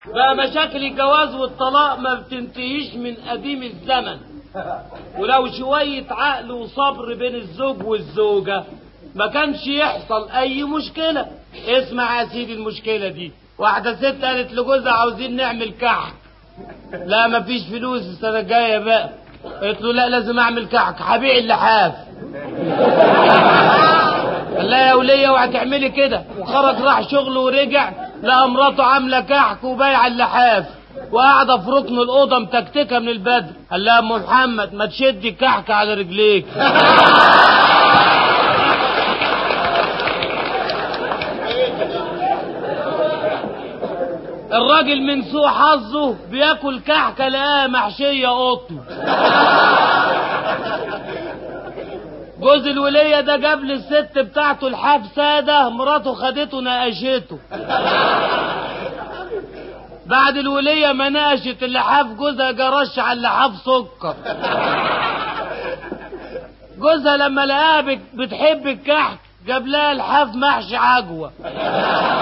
بقى مشاكل الجواز والطلاق ما بتنتهيش من قديم الزمن ولو شوية عقل وصبر بين الزوج والزوجة ما كانش يحصل أي مشكلة اسمع يا سيدي المشكلة دي واحدة ست قالت لجوزها عاوزين نعمل كحك لا مفيش فلوس السنة الجاية بقى قلت له لا لازم أعمل كحك هبيع اللحاف قال لها يا ولية اوعي تعملي كده وخرج راح شغله ورجع لقى مراته عاملة كحك وبايعة اللحاف وقاعدة في ركن الأوضة متكتكة من البدر قال لها أم محمد ما تشدي الكحك على رجليك الراجل من سوء حظه بياكل كحكة لقاها محشية قطن جوز الولية ده جاب للست بتاعته الحاف سادة مراته خدته نقشته بعد الولية ما نقشت اللحاف جوزها جرش على اللحاف سكر جوزها لما لقاها بت- بتحب الكحك جاب لها الحاف محشي عجوة